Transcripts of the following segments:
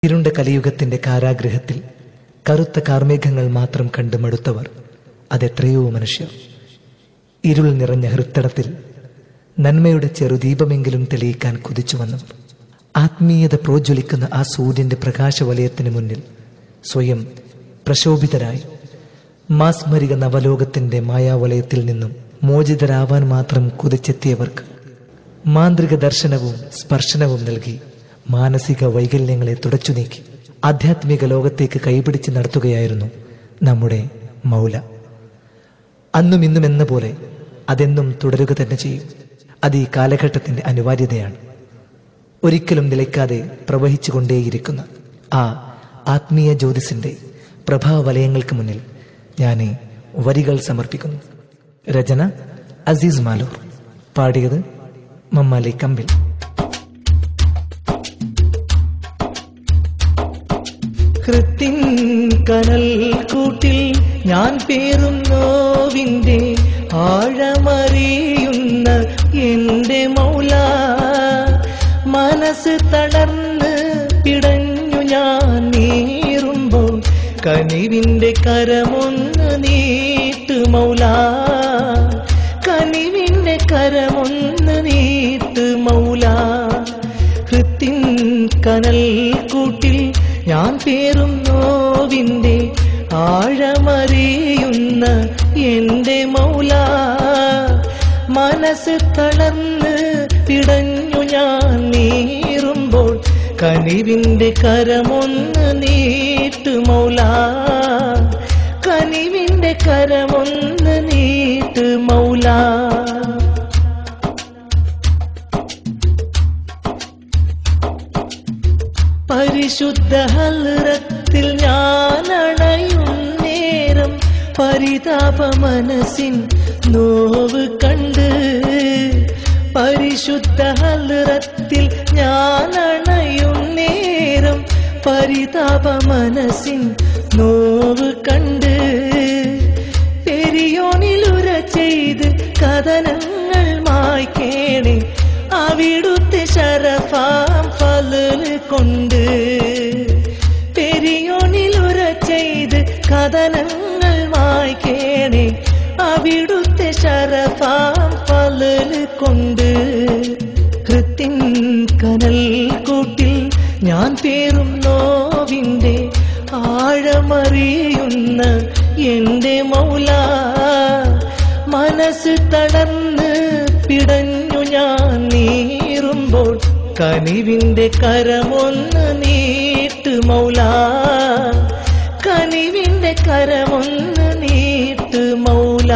ഇരുണ്ട കലിയുഗത്തിന്റെ കാരാഗൃഹത്തിൽ കറുത്ത കാർമേഘങ്ങൾ മാത്രം കണ്ട് മടുത്തവർ അതെത്രയോ മനുഷ്യർ ഇരുൾ നിറഞ്ഞ ഹൃത്തടത്തിൽ നന്മയുടെ ചെറുദീപമെങ്കിലും തെളിയിക്കാൻ കുതിച്ചു വന്നവർ ആത്മീയത പ്രോജ്വലിക്കുന്ന ആ സൂര്യന്റെ പ്രകാശവലയത്തിന് മുന്നിൽ സ്വയം പ്രശോഭിതരായി മാസ്മരിക നവലോകത്തിന്റെ മായാവലയത്തിൽ നിന്നും മോചിതരാവാൻ മാത്രം കുതിച്ചെത്തിയവർക്ക് മാന്ത്രിക ദർശനവും സ്പർശനവും നൽകി മാനസിക വൈകല്യങ്ങളെ തുടച്ചു നീക്കി ആധ്യാത്മിക ലോകത്തേക്ക് കൈപിടിച്ച് നടത്തുകയായിരുന്നു നമ്മുടെ മൗല അന്നും ഇന്നും എന്ന പോലെ അതെന്നും തുടരുക തന്നെ ചെയ്യും അത് ഈ കാലഘട്ടത്തിന്റെ അനിവാര്യതയാണ് ഒരിക്കലും നിലയ്ക്കാതെ പ്രവഹിച്ചുകൊണ്ടേയിരിക്കുന്ന ആ ആത്മീയ ജ്യോതിസിന്റെ പ്രഭാവലയങ്ങൾക്ക് മുന്നിൽ ഞാൻ ഈ വരികൾ സമർപ്പിക്കുന്നു രചന അസീസ് മാലൂർ പാടിയത് മമ്മാലി കമ്പിൽ കൃത്തിൻ കനൽ കൂട്ടിൽ ഞാൻ പേറും നോവിന്റെ ആഴമറിയുന്ന എന്റെ മൗല മനസ്സ് തളർന്ന് പിടഞ്ഞു ഞാൻ നീറുമ്പോൾ കനിവിന്റെ കരമൊന്ന് നീട്ട് മൗല കനിവിന്റെ കരമൊന്ന് നീട്ട് മൗല ഹൃത്തിൻ കനൽ കൂട്ടിൽ ഞാൻ പേറും നോവിന്റെ ആഴമറിയുന്ന എന്റെ മൗല മനസ്സ് തളർന്ന് പിടഞ്ഞു ഞാൻ നീറുമ്പോൾ കനിവിന്റെ കരമൊന്ന് നീട്ട് മൗല കനിവിന്റെ കരമൊന്ന് നീട്ട് മൗല പരിശുദ്ധ ഹൽറത്തിൽ ഞാൻ അണയും നേരം പരിതാപ മനസ്സിൻ നോവ് കണ്ട് പരിശുദ്ധ ഹൽറത്തിൽ ഞാൻ അണയും നേരം പരിതാപ മനസ്സിൻ നോവ് കണ്ട് പെരിയോനിലുര ചെയ്ത് കഥനങ്ങൾ മായ്ക്കേണേ അവിടുത്തെ ശരഫാം ഫലല് കൊണ്ട് പെരിയോനിലുര ചെയ്ത് കഥനങ്ങൾ മായ്ക്കേണേ അവിടുത്തെ ശരഫാം ഫലല് കൊണ്ട് കൃത്തിൻ കനൽ കൂട്ടിൽ ഞാൻ പേറും നോവിന്റെ ആഴമറിയുന്ന എന്റെ മൗല മനസ്സ് തളർന്ന് പിടഞ്ഞു ഞാൻ നീറുമ്പോൾ കനിവിന്റെ കരമൊന്ന് നീട്ട് മൗല കനിവിന്റെ കരമൊന്ന് നീട്ട് മൗല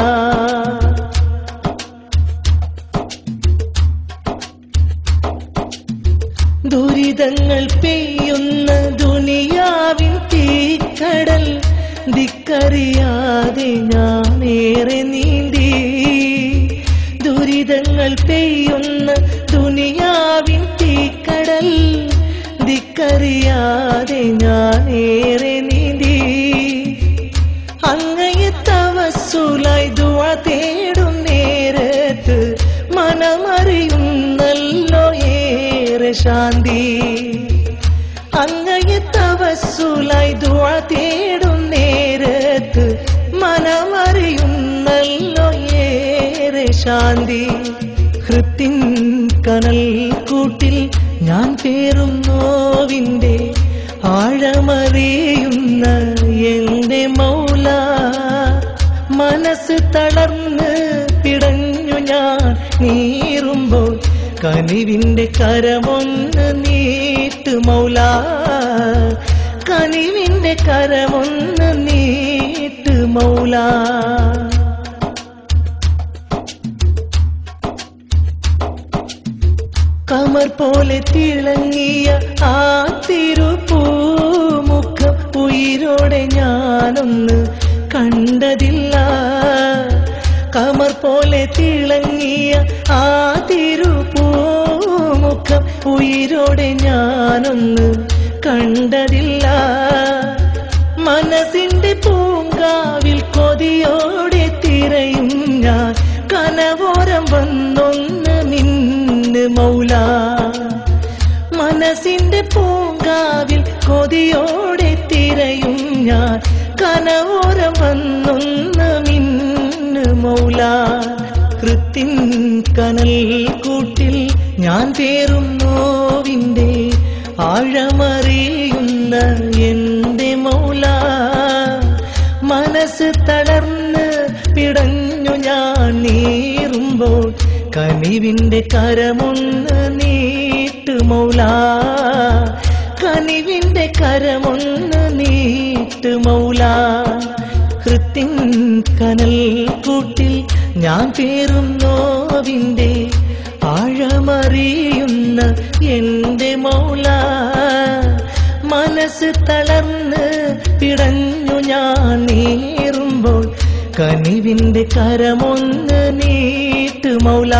ദുരിതങ്ങൾ പെയ്യുന്ന ദുനിയാവിൻ തീക്കടൽ ദിക്കറിയാതെ ഞാനേറെ നീന്തി ദുരിതങ്ങൾ പെയ്യുന്ന ദുനിയാവിൻ തീക്കടൽ ദിക്കറിയാതെ ഞാനേറെ നീന്തി അങ്ങയെ തവസുലായി ദുവ തേടും നേരത്ത് മനമറിയുന്നല്ലോ ഏറെ ശാന്തി അങ്ങയെ തവസുലായി ദുവ തേടും നേരത്ത് മനമറിയുന്നല്ലോ ഏറെ ശാന്തി ഹൃത്തിൻ കനൽ കൂട്ടിൽ ഞാൻ പേറും നോവിന്റെ ആഴമറിയുന്ന എന്റെ മൗല മനസ്സ് തളർന്ന് പിടഞ്ഞു ഞാൻ നീറുമ്പോൾ കനിവിന്റെ കരമൊന്ന് നീട്ട് മൗല കനിവിന്റെ കരമൊന്ന് നീട്ട് മൗല കമർ പോലെ തിളങ്ങിയ ആ തിരുപ്പൂമുഖം ഉയിരോടെ ഞാനൊന്ന് കണ്ടതില്ല കമർ പോലെ തിളങ്ങിയ ആ തിരുപ്പൂമുഖം ഉയിരോടെ ഞാനൊന്ന് കണ്ടതില്ല മനസ്സിന്റെ പൂങ്കാവിൽ കൊതിയോടെ തിരയും ഞാൻ കനവോരം വന്നൊന്ന് മിന്ന് മൗല മനസ്സിന്റെ പൂങ്കാവിൽ കൊതിയോടെ തിരയും ഞാൻ കനവോരം വന്നൊന്ന് മിന്നു മൗല കൃത്തിൻ കനൽ കൂട്ടിൽ ഞാൻ പേറും നോവിന്റെ ആഴമറിയുന്ന എന്റെ മൗല മനസ്സ് തളർന്ന് പിടഞ്ഞു ഞാൻ നീറുമ്പോൾ കനിവിന്റെ കരമൊന്ന് നീട്ടു മൗല കനിവിന്റെ കരമൊന്ന് നീട്ടു മൗല കൃത്തിൻ കനൽ കൂട്ടിൽ ഞാൻ പേറും നോവിന്റെ ആഴമറിയുന്ന എന്റെ മൗല മനസ്സ് തളർന്ന് പിടഞ്ഞു ഞാൻ നീറുമ്പോൾ കനിവിന്റെ കരമൊന്ന് നീട്ട് മൗല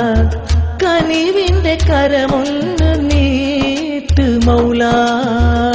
കനിവിന്റെ കരമൊന്ന് നീട്ട് മൗല